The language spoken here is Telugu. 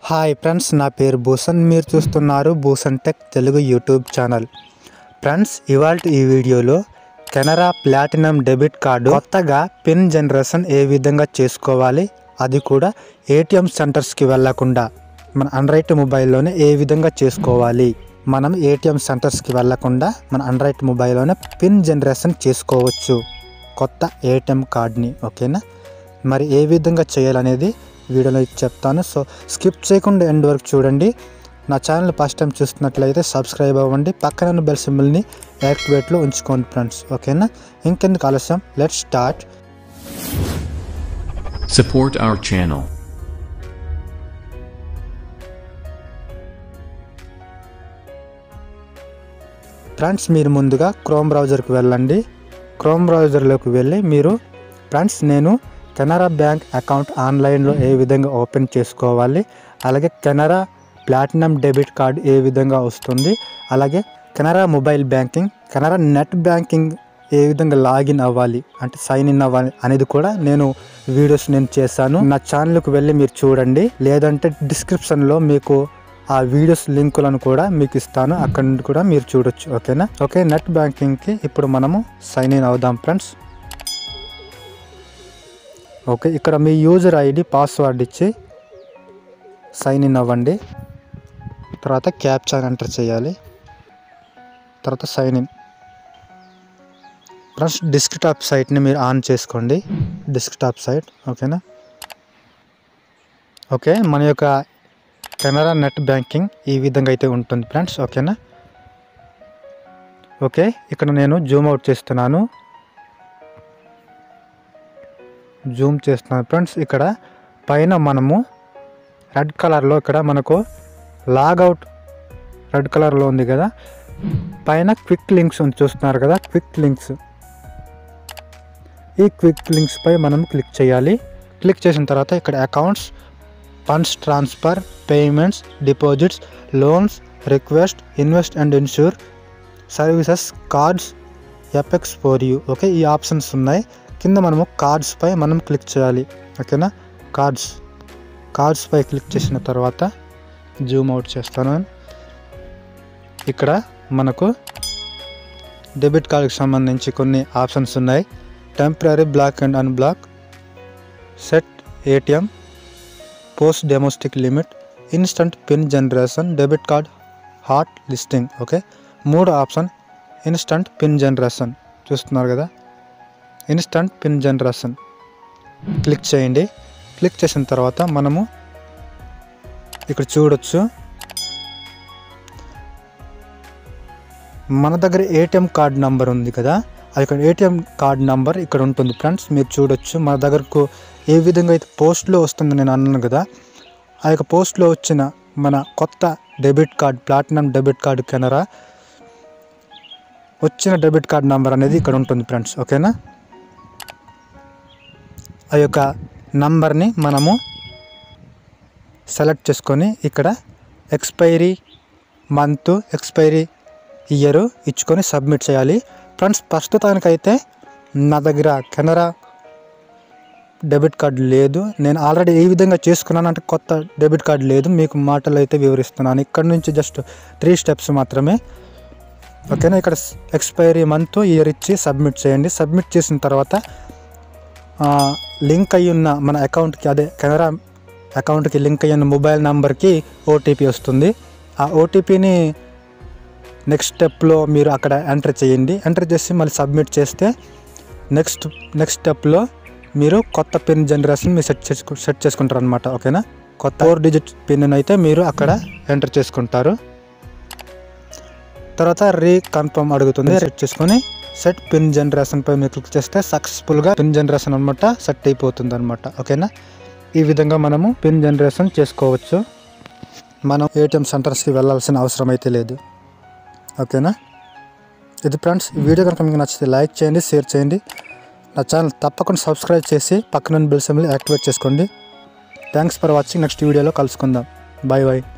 హాయ్ ఫ్రెండ్స్ నా పేరు భూషణ్ మీరు చూస్తున్నారు Bhushan tech Telugu YouTube channel friends ఇవాళ ఈ వీడియోలో కెనరా ప్లాటినం డెబిట్ కార్డు కొత్తగా పిన్ జనరేషన్ ఏ విధంగా చేసుకోవాలి అది కూడా ఏటీఎం సెంటర్స్కి వెళ్లకుండా మన ఆండ్రాయిడ్ మొబైల్లోనే ఏ విధంగా చేసుకోవాలి మనం ఏటీఎం సెంటర్స్కి వెళ్లకుండా మన ఆండ్రాయిడ్ మొబైల్లోనే పిన్ జనరేషన్ చేసుకోవచ్చు కొత్త ఏటీఎం కార్డ్ని ఓకేనా మరి ఏ విధంగా చేయాలనేది వీడియోలో చెప్తాను సో స్కిప్ చేయకుండా ఎండ్ వరకు చూడండి నా ఛానల్ ఫస్ట్ టైం చూస్తున్నట్లయితే సబ్స్క్రైబ్ అవ్వండి పక్కన ఉన్న బెల్ సింబల్ని యాక్టివేట్లో ఉంచుకోండి ఫ్రెండ్స్ ఓకేనా ఇంకెందుకు ఆలస్యం let start Support our channel. Friends మీరు ముందుగా క్రోమ్ బ్రౌజర్కి వెళ్ళండి క్రోమ్ బ్రౌజర్లోకి వెళ్ళి మీరు ఫ్రెండ్స్ నేను కెనరా బ్యాంక్ అకౌంట్ ఆన్లైన్లో ఏ విధంగా ఓపెన్ చేసుకోవాలి అలాగే కెనరా ప్లాటినం డెబిట్ కార్డ్ ఏ విధంగా వస్తుంది అలాగే Canara mobile banking Canara net banking ఏ విధంగా లాగిన్ అవ్వాలి అంటే సైన్ ఇన్ అవ్వాలి అనేది కూడా నేను వీడియోస్ నేను చేశాను నా ఛానల్కి వెళ్ళి మీరు చూడండి లేదంటే డిస్క్రిప్షన్లో మీకు ఆ వీడియోస్ లింకులను కూడా మీకు ఇస్తాను అక్కడ నుండి కూడా మీరు చూడొచ్చు ఓకేనా ఓకే నెట్ బ్యాంకింగ్కి ఇప్పుడు మనము సైన్ ఇన్ అవుదాం ఫ్రెండ్స్ ఓకే ఇక్కడ మీ యూజర్ ఐడి పాస్వర్డ్ ఇచ్చి సైన్ ఇన్ అవ్వండి తర్వాత క్యాప్చర్ ఎంటర్ చేయాలి తర్వాత సైన్ ఇన్ ఫ్రెండ్స్ డెస్క్టాప్ సైట్ని మీరు ఆన్ చేసుకోండి డెస్క్టాప్ సైట్ ఓకేనా ఓకే మన యొక్క కెనరా నెట్ బ్యాంకింగ్ ఈ విధంగా అయితే ఉంటుంది ఫ్రెండ్స్ ఓకేనా ఓకే ఇక్కడ నేను జూమ్ అవుట్ చేస్తున్నాను జూమ్ చేస్తున్నాను ఫ్రెండ్స్ ఇక్కడ పైన మనము రెడ్ కలర్లో ఇక్కడ మనకు లాగౌట్ రెడ్ కలర్లో ఉంది కదా పైన క్విక్ లింక్స్ ఉంది చూస్తున్నారు కదా క్విక్ లింక్స్ ఈ క్విక్ లింక్స్ పై మనం క్లిక్ చేయాలి క్లిక్ చేసిన తర్వాత ఇక్కడ accounts funds transfer payments deposits loans request invest and insure services cards apex for you okay ఈ ఆప్షన్స్ ఉన్నాయి కింద మనము కార్డ్స్ పై మనం క్లిక్ చేయాలి ఓకేనా కార్డ్స్ కార్డ్స్ పై క్లిక్ చేసిన తర్వాత జూమ్ అవుట్ చేస్తాను ఇక్కడ మనకు డెబిట్ కార్డుకి సంబంధించి కొన్ని ఆప్షన్స్ ఉన్నాయి temporary block and unblock set ATM post domestic limit instant pin generation debit card hot listing okay మూడు ఆప్షన్ ఇన్స్టంట్ పిన్ జనరేషన్ చూస్తున్నారు కదా ఇన్స్టంట్ పిన్ జనరేషన్ క్లిక్ చేయండి క్లిక్ చేసిన తర్వాత మనము ఇక్కడ చూడొచ్చు మన దగ్గర ఏటీఎం కార్డ్ నంబర్ ఉంది కదా అది ఇక్కడ ఏటీఎం కార్డ్ నంబర్ ఇక్కడ ఉంటుంది ఫ్రెండ్స్ మీరు చూడొచ్చు మన దగ్గరకు ఏ విధంగా అయితే పోస్ట్లో వస్తుందో నేను అన్నాను కదా ఆ యొక్క పోస్ట్లో వచ్చిన మన కొత్త debit card platinum debit card Canara వచ్చిన డెబిట్ కార్డ్ నంబర్ అనేది ఇక్కడ ఉంటుంది ఫ్రెండ్స్ ఓకేనా ఆ యొక్క నంబర్ని మనము సెలెక్ట్ చేసుకొని ఇక్కడ ఎక్స్పైరీ మంత్ ఎక్స్పైరీ ఇయర్ ఇచ్చుకొని సబ్మిట్ చేయాలి ఫ్రెండ్స్ ప్రస్తుతానికైతే నా దగ్గర కెనరా డెబిట్ కార్డు లేదు నేను ఆల్రెడీ ఏ విధంగా చేసుకున్నాను అంటే కొత్త డెబిట్ కార్డు లేదు మీకు మాటలు అయితే వివరిస్తున్నాను ఇక్కడ నుంచి జస్ట్ త్రీ స్టెప్స్ మాత్రమే ఓకేనా ఇక్కడ ఎక్స్పైరీ మంత్ ఇయర్ ఇచ్చి సబ్మిట్ చేయండి సబ్మిట్ చేసిన తర్వాత లింక్ అయ్యి ఉన్న మన అకౌంట్కి అదే కెనరా అకౌంట్కి లింక్ అయ్యి ఉన్న మొబైల్ నెంబర్కి ఓటీపీ వస్తుంది ఆ ఓటీపీని నెక్స్ట్ స్టెప్లో మీరు అక్కడ ఎంటర్ చేయండి ఎంటర్ చేసి మళ్ళీ సబ్మిట్ చేస్తే నెక్స్ట్ నెక్స్ట్ స్టెప్లో మీరు కొత్త పిన్ జనరేషన్ మీరు సెట్ చేసుకు సెట్ చేసుకుంటారు అనమాట ఓకేనా కొత్త ఫోర్ డిజిట్ పిన్ అయితే మీరు అక్కడ ఎంటర్ చేసుకుంటారు తర్వాత రీకన్ఫర్మ్ అడుగుతుంది సెట్ చేసుకొని సెట్ పిన్ జనరేషన్ పై మీరు క్లిక్ చేస్తే సక్సెస్ఫుల్గా పిన్ జనరేషన్ అనమాట సెట్ అయిపోతుంది అనమాట ఓకేనా ఈ విధంగా మనము పిన్ జనరేషన్ చేసుకోవచ్చు మనం ఏటీఎం సెంటర్స్కి వెళ్ళాల్సిన అవసరం అయితే లేదు ఓకేనా ఇది ఫ్రెండ్స్ ఈ వీడియో కనుక మీకు నచ్చితే లైక్ చేయండి షేర్ చేయండి నా ఛానల్ తప్పకుండా సబ్స్క్రైబ్ చేసి పక్కన బెల్ సింబల్ యాక్టివేట్ చేసుకోండి థ్యాంక్స్ ఫర్ వాచింగ్ నెక్స్ట్ వీడియోలో కలుసుకుందాం బాయ్ బాయ్